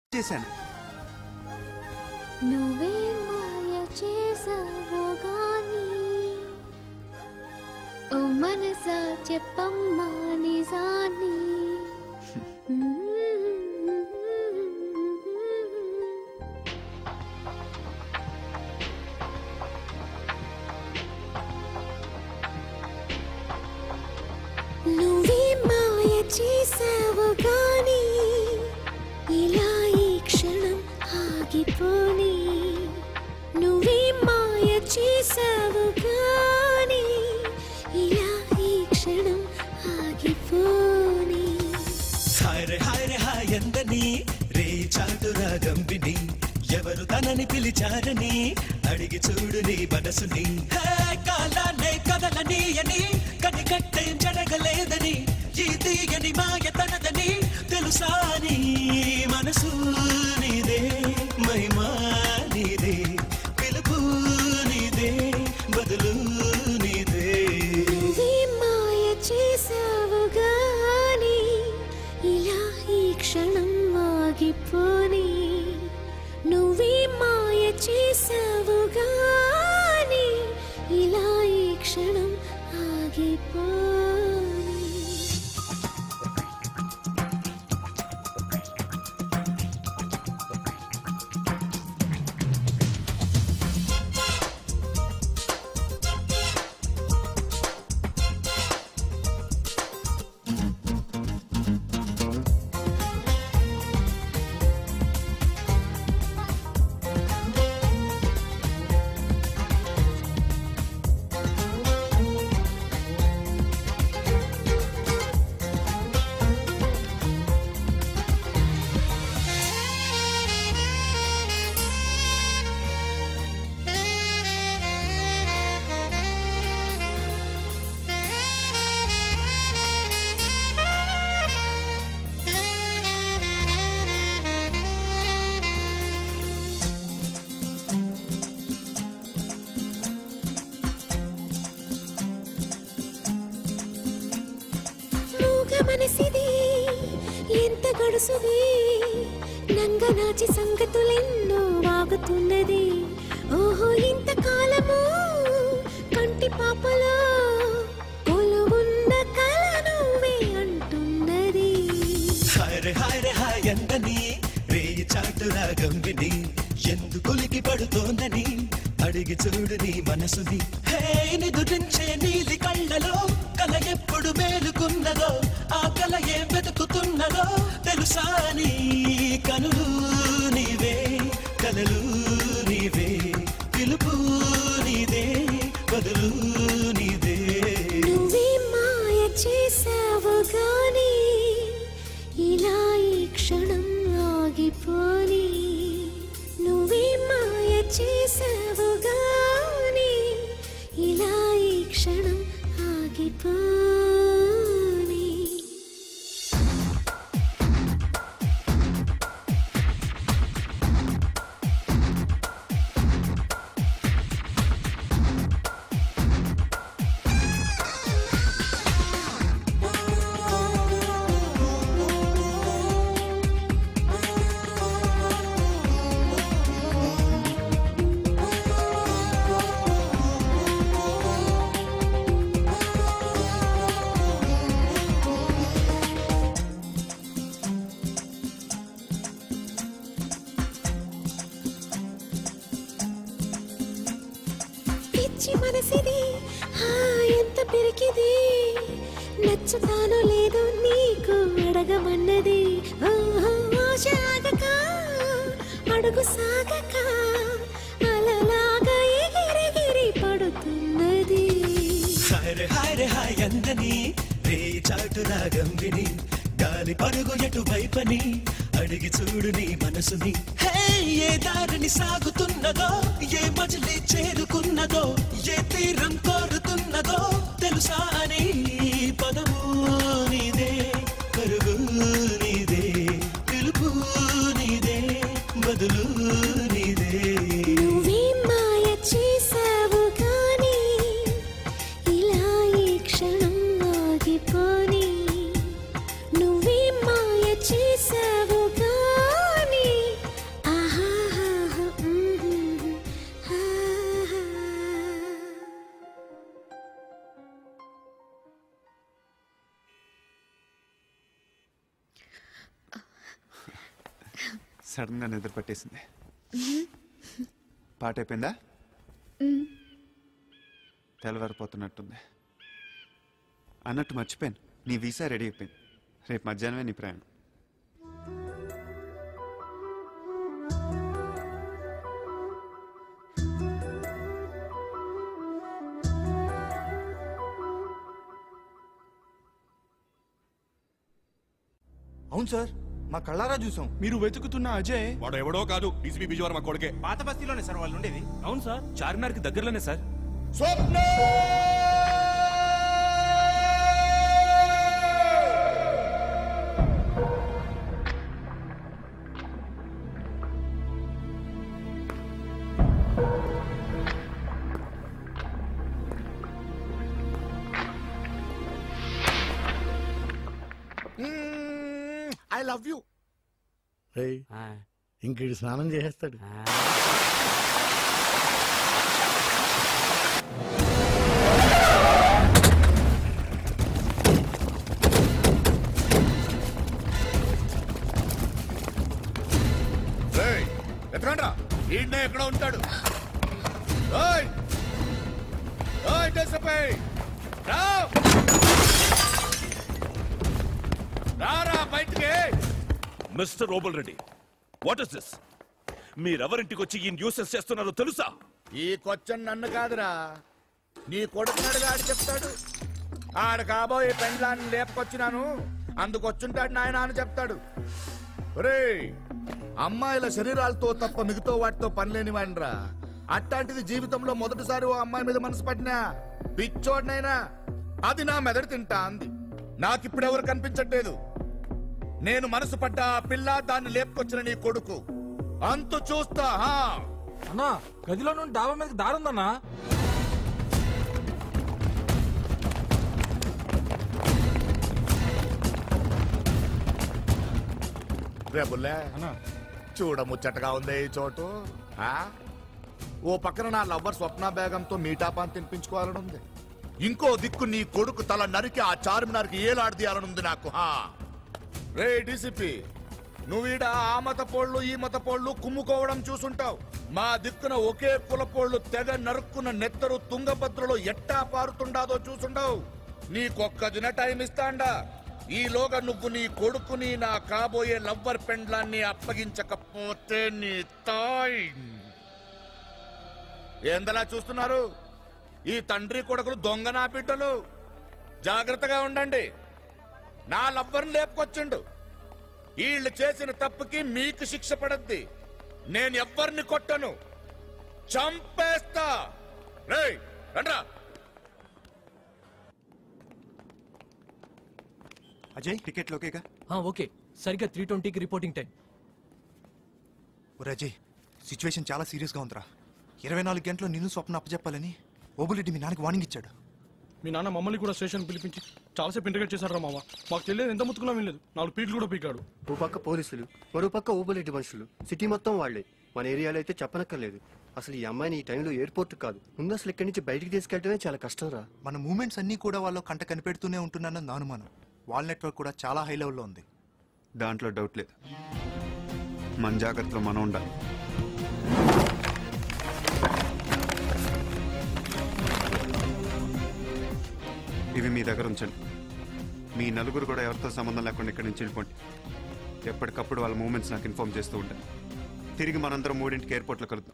చేశాను నువ్వే మాయ చేసావో గాని ఓ మనసా చెప్పమ్మా నిజాన్ని నువ్వే మాయ చేసావు గాని ఇలా ఈ క్షణం ఆగిపోని నువ్వే మాయ చేసావు గాని ఇలా ఈ క్షణం ఆగిపోని హాయ్ హాయ్ హాయ్ ఎందని రే చాటు రాగంబిని ఎవరు తనని పిలిచారని అడిగి చూడు నీ మనసుని హే, కాలాన్నే కదలని అని కనికట్టేం జరగలేదని ఈ తీయని మాయ తనదని తెలుసా నీ మనసు నీదే మహిమా నీదే పిలుపు నీదే బదులు నీదే నువ్వే మాయ చేసావు గాని ఇలా ఈ క్షణం ఆగిపోని నువ్వే మాయ చేసావు గాని ఇలా ఈ క్షణం ఆగిపోని మూగ మనసిది ఎంత గడుసుది నంగనాచి సంగతులెన్నో వాగుతున్నది ఓహో ఇంత కాలము కంటి పాపలో కొలువున్న కల నువ్వే అంటున్నది హాయ్ హాయ్ హాయ్ ఎందని రేయి చాటు రాగంబిని ఎందుకొలికి పడుతోందని అడిగి చూడు నీ మనసుని హే నిదురించే నీలి కళ్ళలో కల ఎప్పుడు మేలుకున్నదో ఆ కల ఏ వెతుకుతున్నదో తెలుసా నీ కనులు నీవే కలలు నీవే పిలుపు నీదే బదులు నీదే నువ్వే మాయ చేసావు గాని ఇలా ఈ క్షణం ఆగిపోని నువ్వే మాయ చేసావు గాని ఇలా ఈ క్షణం ఆగిపోని పిచ్చి మనసిది ఆ ఎంత పిరికిది నచ్చుతానో లేదో నీకు అడగమన్నది ఓహో, ఆశ ఆగక అడుగు సాగక అలలాగా ఎగిరెగిరి పడుతున్నది హాయ్ హాయ్ హాయ్ అందని రే చాటు రాగంబిని గాలి పరుగు ఎటు వైపని అడిగి చూడు నీ మనసుని హే ఏ దారిని సాగుతున్నదో ఏ మజిలీ చేరుకున్నదో ఏ తీరం కోరుతున్నదో తెలుసా నీ పదము నీదే కరుగు నీదే పిలుపు నీదే బదులు నీదే నువ్వే మాయ చేసావు కానీ ఇలా ఈ క్షణం ఆగిపోని నువ్వే మాయ చేసావు కానీ సడన్గా నిద్ర పట్టేసింది పాట అయిపోయిందా తెల్లవారిపోతున్నట్టుంది అన్నట్టు మర్చిపోయాను నీ వీసా రెడీ అయిపోయింది రేపు మధ్యాహ్నమే నీ ప్రయాణం అవును సార్ మా కళ్ళారా చూసాం మీరు వెతుకుతున్న అజయ్ వాడు ఎవడో కాదు డీసీపీ విజయవాడ మా కొడుకే పాత బస్తీలోనే సార్ వాళ్ళు ఉండేది అవును సార్ చార్మినార్ కి దగ్గరలోనే sir Swapna I love you రేయ్ ఇంకేడు స్నానం చేసేస్తాడు రేయ్, ఎత్తకండ్రా ఈడ్నే ఎక్కడ ఉంటాడు ఓయ్ ఓయ్ దేశపై రా రారా బయటికి మిస్టర్ రోబల్ రెడ్డి వాట్ ఇస్ దిస్ మీరెవరింటికి వచ్చి ఈ న్యూసెస్ చేస్తున్నారో తెలుసా ఈ కొచ్చన్ నన్ను కాదురా నీ కొడుకున్నాడు ఆడు చెప్తాడు ఆడు కాబోయే పెండ్లాన్ని లేపుకొచ్చినాను అందుకొచ్చుంటాడు నాయన అని చెప్తాడు రే అమ్మాయిల శరీరాలతో తప్ప మిగతా వాటితో పని లేని వాడిరా అట్లాంటిది జీవితంలో మొదటిసారి ఓ అమ్మాయి మీద మనసు పడినా పిచ్చోడినైనా అది నా మెదడు తింటా అంది నాకిప్పుడెవరు కనిపించట్లేదు నేను మనసు పడ్డ ఆ పిల్ల దాన్ని లేపుకొచ్చిన నీ కొడుకు అంతు చూస్తా హా అన్నా గదిలో నుండి డాబా మీదకి దారుందన్నా రేపుల్లే చూడ ముచ్చటగా ఉంది ఈ చోటు ఆ? ఓ పక్కన నా లవ్వర్ స్వప్న బేగంతో మీటాపాన్ తినిపించుకోవాలని ఉంది ఇంకో దిక్కు నీ కొడుకు తల నరికి ఆ చార్మినార్కి ఏలాడదీయాలనుంది నాకు హా రే డీసీపీ నువ్వీడ ఆ మత పోళ్ళు ఈ మత పోళ్ళు కుమ్ముకోవడం చూసుంటావు మా దిక్కున ఒకే కులపోళ్ళు తెగ నరుక్కున్న నెత్తరు తుంగభద్రలో ఎట్టా పారుతుండాదో చూసుండవు నీకొక్క దిన టైం ఇస్తాండా ఈలోగా నువ్వు నీ కొడుకుని నా కాబోయే లవ్వర్ పెండ్లాన్ని అప్పగించకపోతే నీ తాయ్ ఏందలా చూస్తున్నారు ఈ తండ్రి కొడుకులు దొంగ నా బిడ్డలు జాగ్రత్తగా ఉండండి నా లవ్వర్ని లేపుకొచ్చిండు వీళ్ళు చేసిన తప్పుకి మీకు శిక్ష పడద్ది నేను ఎవ్వరిని కొట్టను చంపేస్తా రేయ్ రండ్రా అజయ్ టికెట్ ఓకేగా ఓకే సరిగ్గా త్రీ ట్వంటీకి రిపోర్టింగ్ టైం ఒరే అజయ్ సిచ్యువేషన్ చాలా సీరియస్ గా ఉందిరా ఇరవై నాలుగు గంటలు నిన్ను స్వప్న అప్పచెప్పాలని ఓబులెడ్డి మీ నాన్నకి వార్నింగ్ ఇచ్చాడు మీ నాన్న మమ్మల్ని కూడా స్టేషన్ పిలిపించి చాలాసేపు ఇంటిగ్రేట్ చేశారు రా మామ మాకు తెలియదు ఎంత ముత్తుకున్నా వినలేదు నాలుగు పీట్లు కూడా పీకాడు ఓ పక్క పోలీసులు మరో పక్క ఊబలెడ్డి మనుషులు సిటీ మొత్తం వాళ్లే మన ఏరియాలో అయితే చెప్పనక్కర్లేదు అసలు ఈ అమ్మాయిని ఈ టైంలో ఎయిర్పోర్ట్ కాదు ముందు అసలు ఇక్కడి నుంచి బయటికి తీసుకెళ్ళటమే చాలా కష్టం రా మన మూమెంట్స్ అన్ని కూడా వాళ్ళు కంట కనిపెడుతూనే ఉంటున్నానని నా అనుమానం వాళ్ళ నెట్వర్క్ కూడా చాలా హై లెవెల్లో ఉంది దాంట్లో డౌట్ లేదు మన జాగ్రత్తలో మనం ఉండాలి ఇవి మీ దగ్గర ఉంచండి మీ నలుగురు కూడా ఎవరితో సంబంధం లేకుండా ఇక్కడి నుంచి వెళ్ళిపోండి ఎప్పటికప్పుడు వాళ్ళ మూమెంట్స్ నాకు ఇన్ఫార్మ్ చేస్తూ ఉంటాను తిరిగి మనందరం మూడింటికి ఎయిర్పోర్ట్లో కలుద్దాం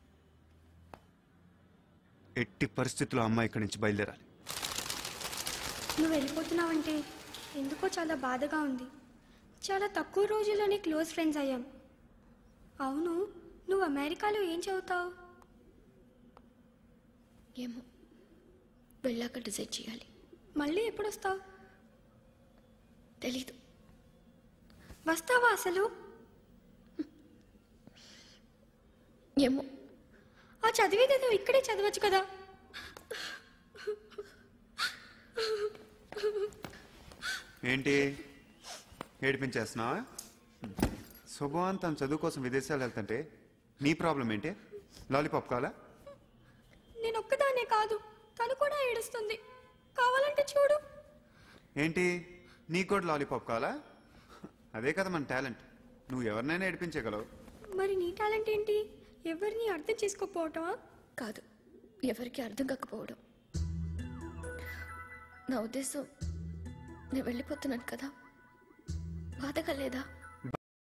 ఎట్టి పరిస్థితుల్లో అమ్మాయి ఇక్కడి నుంచి బయలుదేరాలి నువ్వు వెళ్ళిపోతున్నావంటే ఎందుకో చాలా బాధగా ఉంది చాలా తక్కువ రోజుల్లోనే క్లోజ్ ఫ్రెండ్స్ అయ్యాం అవును నువ్వు అమెరికాలో ఏం చదువుతావు ఏమో వెళ్ళాక డిసైడ్ చేయాలి మళ్ళీ ఎప్పుడు వస్తావు తెలీదు వస్తావా అసలు ఏమో ఆ చదివేది నువ్వు ఇక్కడే చదవచ్చు కదా ఏంటి ఏడిపించేస్తున్నావా శుభవాన్ తన చదువు కోసం విదేశాలు వెళ్తుంటే నీ ప్రాబ్లం ఏంటి లాలీపాప్ కావాలా నేను ఒక్కదానే కాదు తను కూడా ఏడుస్తుంది కావాలంటే చూడు ఏంటి నీకు కూడా లాలీపాప్ కావాలా అదే కదా మన టాలెంట్ నువ్వు ఎవరినైనా ఏడిపించగలవు మరి నీ టాలెంట్ ఏంటి ఎవరిని అర్థం చేసుకోకపోవటమా కాదు ఎవరికి అర్థం కాకపోవడం నా ఉద్దేశం నేను వెళ్ళిపోతున్నాను కదా బాధగా లేదా